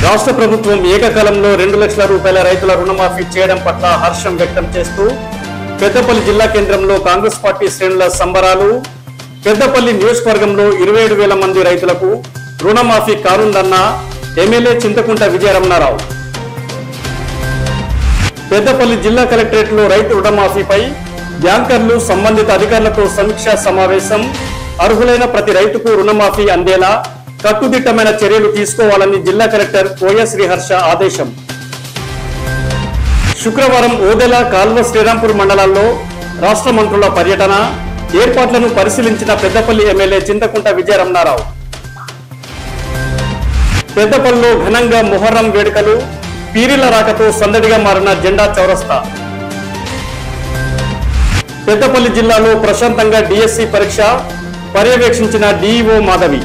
రాష్ట్ర ప్రభుత్వం ఏకకాలంలో రెండు లక్షల రూపాయల రైతుల రుణమాఫీ చేయడం పట్ల హర్షం వ్యక్తం చేస్తూ పెద్దపల్లి జిల్లా కేంద్రంలో కాంగ్రెస్ పార్టీ శ్రేణుల సంబరాలు పెద్దపల్లి నియోజకవర్గంలో ఇరవై ఏడు వేల మంది రైతులకు రుణమాఫీ కానుందన్న ఎమ్మెల్యే చింతకుంట విజయరమణారావు పెద్దపల్లి జిల్లా కలెక్టరేట్ లో రైతు రుణమాఫీపై బ్యాంకర్లు సంబంధిత అధికారులతో సమీక్షా సమావేశం అర్హులైన ప్రతి రైతుకు రుణమాఫీ అందేలా కట్టుదిట్టమైన చర్యలు తీసుకోవాలని జిల్లా కలెక్టర్ కోయ శ్రీహర్ష ఆదేశం శుక్రవారం ఓదెల కాల్వ శ్రీరాంపూర్ మండలాల్లో రాష్ట్ర మంత్రుల పర్యటన ఏర్పాట్లను పరిశీలించిన పెద్దపల్లి ఎమ్మెల్యే చింతకుంట విజయరమణారావు పెద్దపల్లిలో ఘనంగా మొహర్రం వేడుకలు పీరిల రాకతో సందడిగా మారిన జెండా చౌరస్తా పెద్దపల్లి జిల్లాలో ప్రశాంతంగా డిఎస్సి పరీక్ష పర్యవేక్షించిన డిఈఓ మాధవి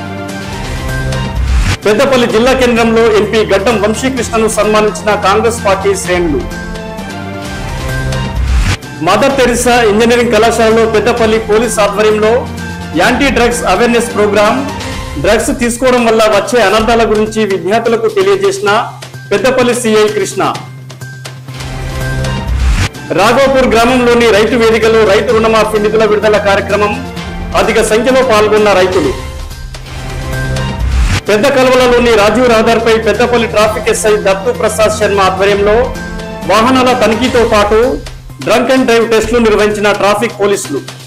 పెద్దపల్లి జిల్లా కేంద్రంలో ఎంపీ గడ్డం వంశీకృష్ణను సన్మానించిన కాంగ్రెస్ పార్టీ శ్రేణులు మదర్ తెరిసా ఇంజనీరింగ్ కళాశాలలో పెద్దపల్లి పోలీస్ ఆధ్వర్యంలో anti drugs awareness program drugs తీసుకోవడం వల్ల వచ్చే అనర్థాల గురించి విద్యార్థులకు తెలియజేసిన పెద్దపల్లి సిఐ కృష్ణ రాఘవపూర్ గ్రామంలోని రైతు వేదికలో రైతు రుణమాఫీ నిధుల విడుదల కార్యక్రమం అధిక సంఖ్యలో పాల్గొన్న రైతులు పెద్ద కలవలలోని రాజీవ్ రహదారిపై పెద్దపల్లి ట్రాఫిక్ ఎస్ఐ దత్తు ప్రసాద్ శర్మ ఆధ్వర్యంలో వాహనాల తనిఖీతో పాటు డ్రంక్ అండ్ డ్రైవ్ టెస్టులు నిర్వహించిన ట్రాఫిక్ పోలీసులు